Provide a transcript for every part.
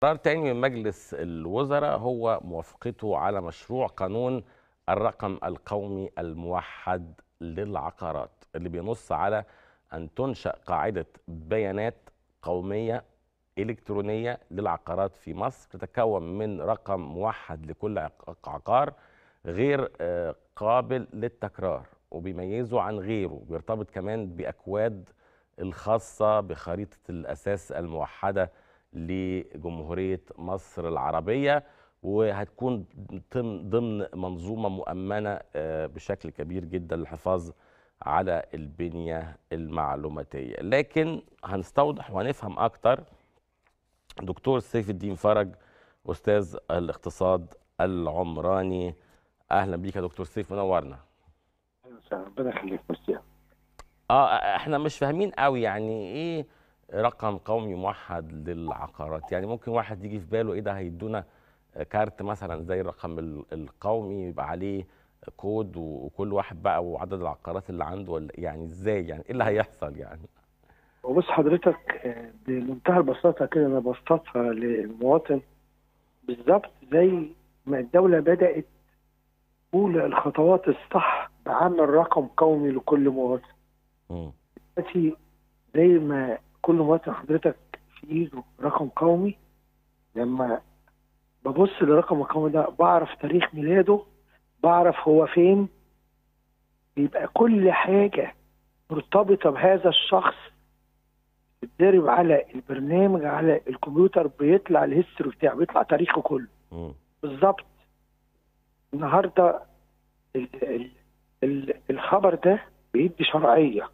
قرار تاني من مجلس الوزراء هو موافقته على مشروع قانون الرقم القومي الموحد للعقارات اللي بينص على أن تنشأ قاعدة بيانات قومية إلكترونية للعقارات في مصر تتكون من رقم موحد لكل عقار غير قابل للتكرار وبيميزه عن غيره بيرتبط كمان بأكواد الخاصة بخريطة الأساس الموحدة لجمهورية مصر العربية وهتكون ضمن منظومة مؤمنة بشكل كبير جدا للحفاظ على البنية المعلوماتية لكن هنستوضح وهنفهم أكتر دكتور سيف الدين فرج أستاذ الاقتصاد العمراني أهلا بيك يا دكتور سيف منورنا اهلا وسهلا ربنا يخليك ميرسي اه احنا مش فاهمين قوي يعني ايه رقم قومي موحد للعقارات يعني ممكن واحد يجي في باله ايه ده هيدونا كارت مثلا زي الرقم القومي يبقى عليه كود وكل واحد بقى وعدد العقارات اللي عنده ولا يعني ازاي يعني ايه اللي هيحصل يعني وبص حضرتك بمنتهى البساطه كده انا بسطها للمواطن بالظبط زي ما الدوله بدات تقول الخطوات الصح بعمل رقم قومي لكل مواطن دلوقتي زي ما كل مواطن حضرتك في ايده رقم قومي لما ببص للرقم القومي ده بعرف تاريخ ميلاده بعرف هو فين بيبقى كل حاجة مرتبطة بهذا الشخص بتضرب على البرنامج على الكمبيوتر بيطلع الهيستوري بتاعه بيطلع تاريخه كله بالظبط النهارده ال ال ال الخبر ده بيدي شرعيه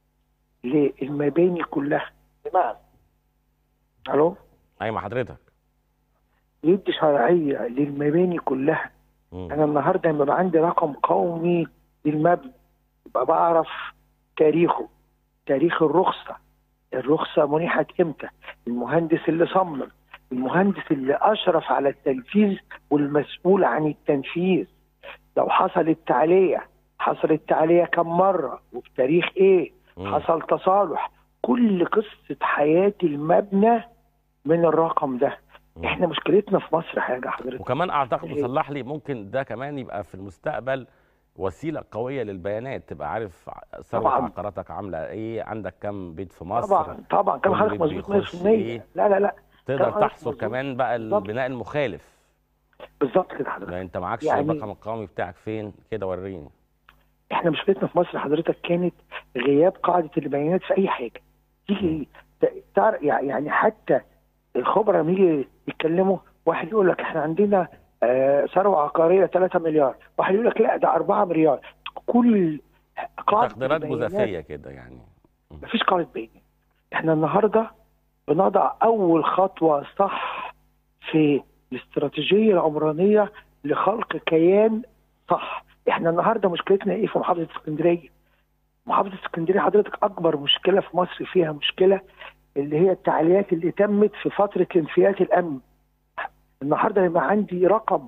للمباني كلها بمعنى الو ايوه مع حضرتك يدي شرعيه للمباني كلها مم. انا النهارده لما يبقى عندي رقم قومي للمبنى يبقى بعرف تاريخه تاريخ الرخصه الرخصه منحت امتى المهندس اللي صمم المهندس اللي اشرف على التنفيذ والمسؤول عن التنفيذ لو حصلت تعليه حصلت تعليه كم مره وبتاريخ ايه مم. حصل تصالح كل قصه حياه المبنى من الرقم ده مم. احنا مشكلتنا في مصر حاجه حضرتك وكمان اعتقد إيه؟ وصلح لي ممكن ده كمان يبقى في المستقبل وسيله قويه للبيانات تبقى عارف ثروه طبعاً. عقاراتك عامله ايه عندك كام بيت في مصر طبعا طبعا كلام كل حضرتك بيت مظبوط بيخش 100% إيه؟ لا لا لا تقدر كلام حضرتك تحصر مظبوط. كمان بقى بالظبط. البناء المخالف بالظبط كده حضرتك لان انت معكش يعني- الرقم القومي بتاعك فين كده وريني احنا مشكلتنا في مصر حضرتك كانت غياب قاعده البيانات في اي حاجه تيجي ت- تعر- يعني حتى الخبراء لما يجي يتكلموا واحد يقول لك احنا عندنا آه، ثروه عقاريه 3 مليار واحد يقول لك لا ده 4 مليار كل قاعده تقديرات البيانات جزافيه كده يعني مفيش قاعده بيانات احنا النهارده بنضع اول خطوه صح في الاستراتيجيه العمرانيه لخلق كيان صح احنا النهارده مشكلتنا ايه في محافظه اسكندريه محافظه اسكندريه حضرتك اكبر مشكله في مصر فيها مشكله اللي هي التعليات اللي تمت في فتره انفيات الامن النهارده يبقى عندي رقم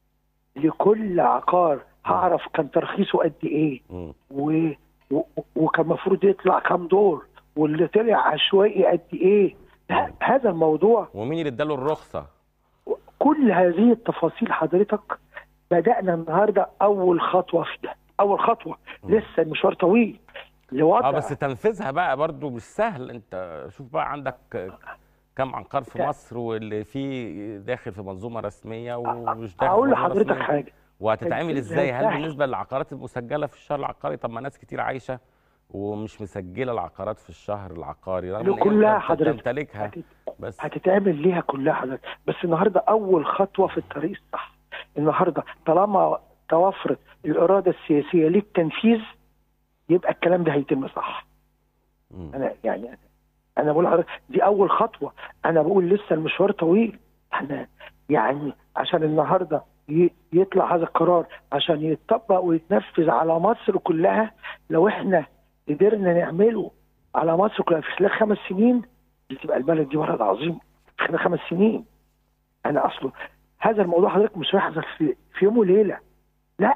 لكل عقار هعرف كان ترخيصه قد ايه مم. و... و... وكان المفروض يطلع كام دور واللي طلع عشوائي قد ايه ه- هذا الموضوع ومين اللي اداله الرخصه كل هذه التفاصيل حضرتك بدأنا النهارده أول خطوة فيها أول خطوة لسه المشوار طويل لوضع اه بس تنفيذها بقى برضو مش سهل انت شوف بقى عندك كم عقار في لا. مصر واللي فيه داخل في منظومه رسميه ومش داخل أقول في منظومة لحضرتك رسمية. حاجة وهتتعمل تنفيذها ازاي هل سهل. بالنسبه للعقارات المسجله في الشهر العقاري طب ما ناس كتير عايشه ومش مسجله العقارات في الشهر العقاري رغم ان هي كلها بت- حضرتك. تمتلكها هتت- بس هتتعمل ليها كلها حضرتك بس النهارده أول خطوة في الطريق الصح النهارده طالما توفرت الإرادة السياسية للتنفيذ يبقى الكلام ده هيتم صح مم. انا يعني انا بقول لحضرتك دي اول خطوه انا بقول لسه المشوار طويل احنا يعني عشان النهارده ي- يطلع هذا القرار عشان يتطبق ويتنفذ على مصر كلها لو احنا قدرنا نعمله على مصر كلها في خلال خمس سنين دي تبقى البلد دي بلد عظيم في خلال خمس سنين انا اصله هذا الموضوع حضرتك مش هيحصل في, في يوم وليله لا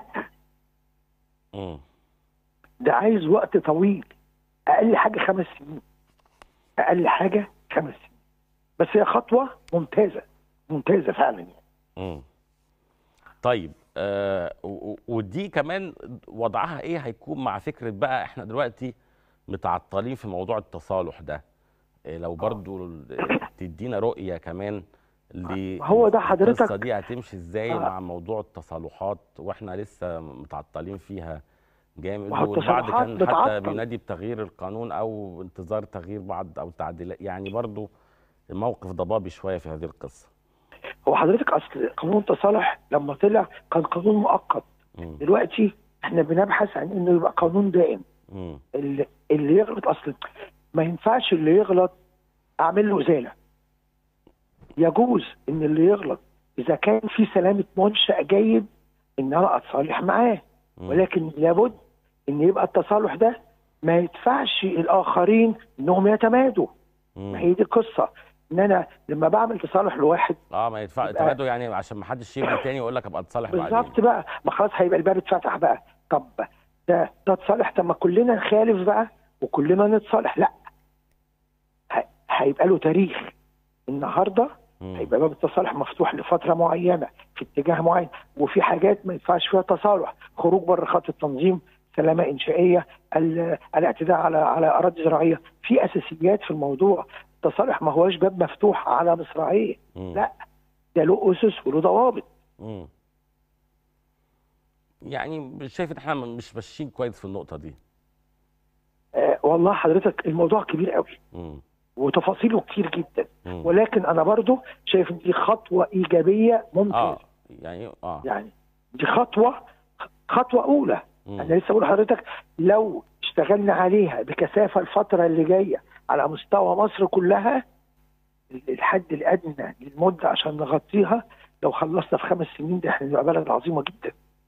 مم. ده عايز وقت طويل اقل حاجه خمس سنين اقل حاجه خمس سنين بس هي خطوه ممتازه ممتازه فعلا يعني مم. طيب آه و- و- ودي كمان وضعها ايه هيكون مع فكره بقى احنا دلوقتي متعطلين في موضوع التصالح ده إيه لو برضو ال- تدينا رؤيه كمان ل هو ده حضرتك- القصه دي هتمشي ازاي آه. مع موضوع التصالحات واحنا لسه متعطلين فيها جامد ما هو والبعض التصالحات كان حتى بتعطل. بينادي بتغيير القانون او انتظار تغيير بعض او تعديلات يعني برضو الموقف ضبابي شويه في هذه القصه هو حضرتك اصل قانون التصالح لما طلع كان قانون مؤقت مم. دلوقتي احنا بنبحث عن انه يبقى قانون دائم مم. اللي, اللي يغلط اصلا ما ينفعش اللي يغلط اعمل له ازاله يجوز ان اللي يغلط اذا كان في سلامه منشا جيد ان انا اتصالح معاه مم. ولكن لابد ان يبقى التصالح ده ما يدفعش الاخرين انهم يتمادوا ما مم. هي دي القصه ان انا لما بعمل تصالح لواحد اه ما يدفع يبقى- تبادل يعني عشان ما حدش يبني تاني ويقول لك ابقى اتصالح بعدين بالظبط بقى ما خلاص هيبقى الباب اتفتح بقى طب ده ده تصالح طب ما كلنا نخالف بقى وكلنا نتصالح لا ه- هيبقى له تاريخ النهارده مم. هيبقى باب التصالح مفتوح لفتره معينه في اتجاه معين وفي حاجات ما ينفعش فيها تصالح خروج بره خط التنظيم سلامه انشائيه ال- الاعتداء على على اراضي زراعيه في اساسيات في الموضوع التصالح ما هوش باب مفتوح على مصراعيه مم. لا ده له اسس وله ضوابط مم. يعني مش شايف ان احنا مش ماشيين كويس في النقطه دي آه والله حضرتك الموضوع كبير قوي مم. وتفاصيله كتير جدا مم. ولكن انا برضو شايف ان دي خطوه ايجابيه ممتازه اه يعني اه يعني دي خطوه خطوه اولى مم. انا لسه بقول لحضرتك لو اشتغلنا عليها بكثافه الفتره اللي جايه على مستوى مصر كلها الحد الادنى للمده عشان نغطيها لو خلصنا في خمس سنين ده احنا نبقى بلد عظيمه جدا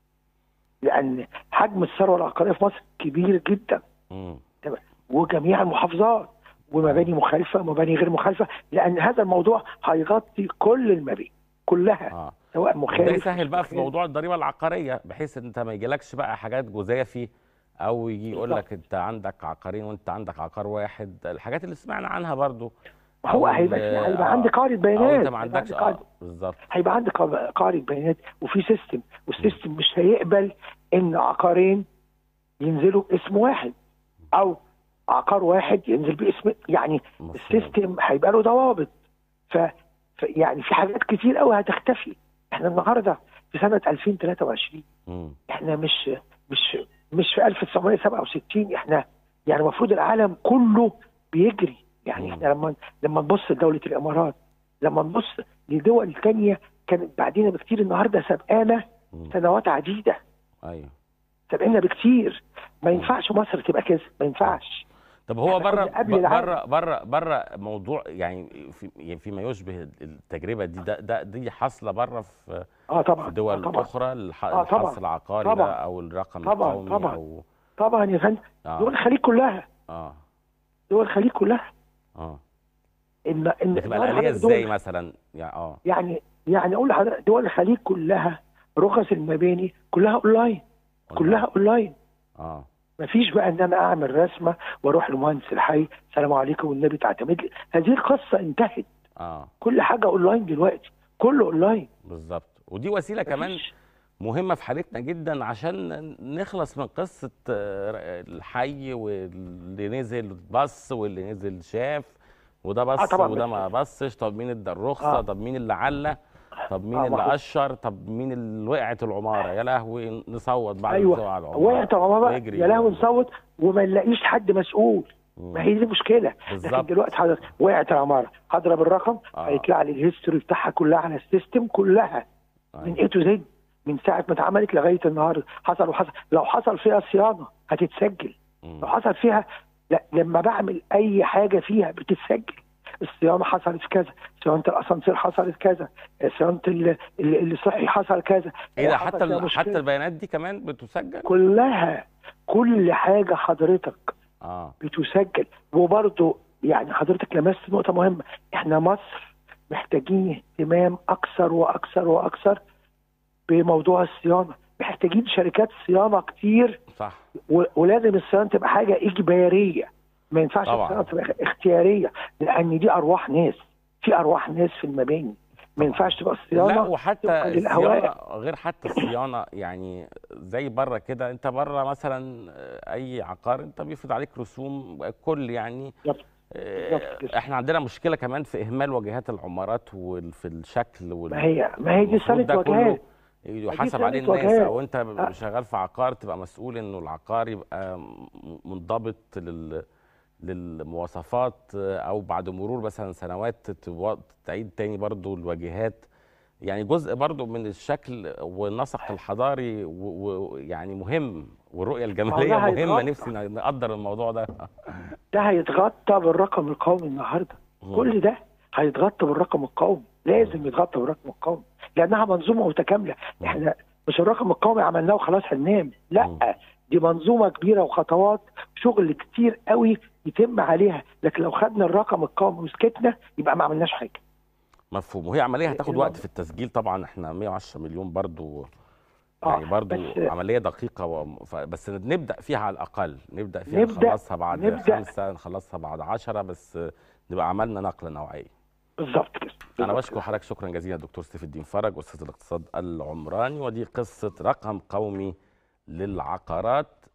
لان حجم الثروه العقاريه في مصر كبير جدا مم. وجميع المحافظات ومباني مخالفه ومباني غير مخالفه لان هذا الموضوع هيغطي كل المباني كلها اه سواء ده مخالف يسهل بقى في مخالف. موضوع الضريبه العقاريه بحيث ان انت ما يجيلكش بقى حاجات جزافي او يجي يقول لك انت عندك عقارين وانت عندك عقار واحد الحاجات اللي سمعنا عنها برضو هو أو هيبقى ال- هيبقى آه. عندي قاعده او بيانات انت ما هيبقى عندكش عندي قاعدة- اه بالظبط هيبقى عندي قا- قاعده بيانات وفي سيستم والسيستم مش هيقبل ان عقارين ينزلوا باسم واحد او عقار واحد ينزل باسم يعني مفهوم. السيستم هيبقى له ضوابط ف... ف يعني في حاجات كتير قوي هتختفي احنا النهارده في سنه 2023 مم. احنا مش مش مش في 1967 احنا يعني المفروض العالم كله بيجري يعني مم. احنا لما لما نبص لدوله الامارات لما نبص لدول تانية كانت بعدينا بكتير النهارده سبقانا مم. سنوات عديده ايوه سبقنا بكتير ما ينفعش مصر تبقى كده ما ينفعش طب هو إحنا بره كنا قبل العالم. بره بره بره موضوع يعني في يعني فيما يشبه التجربه دي ده, ده دي حاصله بره في اه طبعا في دول آه طبعا اخرى الح- آه طبعا. الحظ العقاري طبعا. ده او الرقم طبعا. القومي طبعا. او طبعا يا فندم اه دول الخليج كلها اه دول الخليج كلها اه ان ان بتبقى دول الآلية حضرتك دول- ازاي مثلا يعني اه يعني يعني اقول لحضرتك دول الخليج كلها رخص المباني كلها اونلاين كلها اونلاين اه ما فيش بقى ان انا اعمل رسمه واروح لمهندس الحي السلام عليكم والنبي تعتمد لي هذه القصه انتهت اه كل حاجه اونلاين دلوقتي كله اونلاين بالظبط ودي وسيله كمان مفيش. مهمه في حالتنا جدا عشان نخلص من قصه آه، الحي واللي نزل بص واللي نزل شاف وده بص طبعاً، وده بس- ما بصش طب مين ادى الرخصه آه. طب مين اللي علّى طب مين آه، ما اللي هو- قشر طب مين اللي وقعت العماره يا لهوي نصوت بعد ما ايوه نسوق على العماره وقعت العماره بقى ويجري. يا لهوي نصوت وما نلاقيش حد مسؤول مم. ما هي دي المشكله لكن بالظبط. دلوقتي حضرتك وقعت العماره هضرب الرقم آه. هيطلع لي الهيستوري بتاعها كلها على السيستم كلها من أيوة. اي تو زد من ساعه ما اتعملت لغايه النهارده حصل وحصل لو حصل فيها صيانه هتتسجل مم. لو حصل فيها لا لما بعمل اي حاجه فيها بتتسجل الصيانه حصلت كذا صيانه الاسانسير حصلت كذا صيانه ال- ال- الصحي حصل كذا ايه ده حصل حتى فيها ال- مشكلة. حتى البيانات دي كمان بتسجل كلها كل حاجه حضرتك اه بتسجل وبرضه يعني حضرتك لمست نقطه مهمه احنا مصر محتاجين اهتمام اكثر واكثر واكثر بموضوع الصيانه محتاجين شركات صيانه كتير صح و- ولازم الصيانه تبقى حاجه اجباريه ما ينفعش طبعاً. الصيانه تبقى اختياريه لان دي ارواح ناس في ارواح ناس في المباني ما ينفعش تبقى الصيانه لا وحتى طبقاً للأهواء. الصيانه غير حتى الصيانه يعني زي بره كده انت بره مثلا اي عقار انت بيفرض عليك رسوم كل يعني بالظبط. آه، بالظبط كده. احنا عندنا مشكله كمان في اهمال واجهات العمارات وفي الشكل وال ما هي ما هي دي المفروض سنه ده كله واجهات يحاسب سنة عليه الناس واجهات. او انت آه. شغال في عقار تبقى مسؤول انه العقار يبقى م- منضبط لل للمواصفات او بعد مرور مثلا سنوات تتو- تعيد تاني برضو الواجهات يعني جزء برضو من الشكل والنسق الحضاري ويعني مهم والرؤيه الجماليه والله مهمه هيتغطى. نفسي نقدر الموضوع ده ده هيتغطى بالرقم القومي النهارده كل ده هيتغطى بالرقم القومي لازم يتغطى بالرقم القومي لانها منظومه متكامله احنا مش الرقم القومي عملناه وخلاص هننام مم. لا دي منظومه كبيره وخطوات شغل كتير قوي يتم عليها لكن لو خدنا الرقم القومي وسكتنا يبقى ما عملناش حاجه مفهوم وهي عمليه هتاخد الموضوع- وقت في التسجيل طبعا احنا 110 مليون برضو آه، يعني برضو بس- عمليه دقيقه و... ف- بس نبدا فيها على الاقل نبدا فيها نبدأ- نخلصها بعد نبدأ. خمسه نخلصها بعد عشرة بس نبقى عملنا نقله نوعيه بالظبط كده انا بالظبط بشكر حضرتك شكرا جزيلا دكتور سيف الدين فرج استاذ الاقتصاد العمراني ودي قصه رقم قومي للعقارات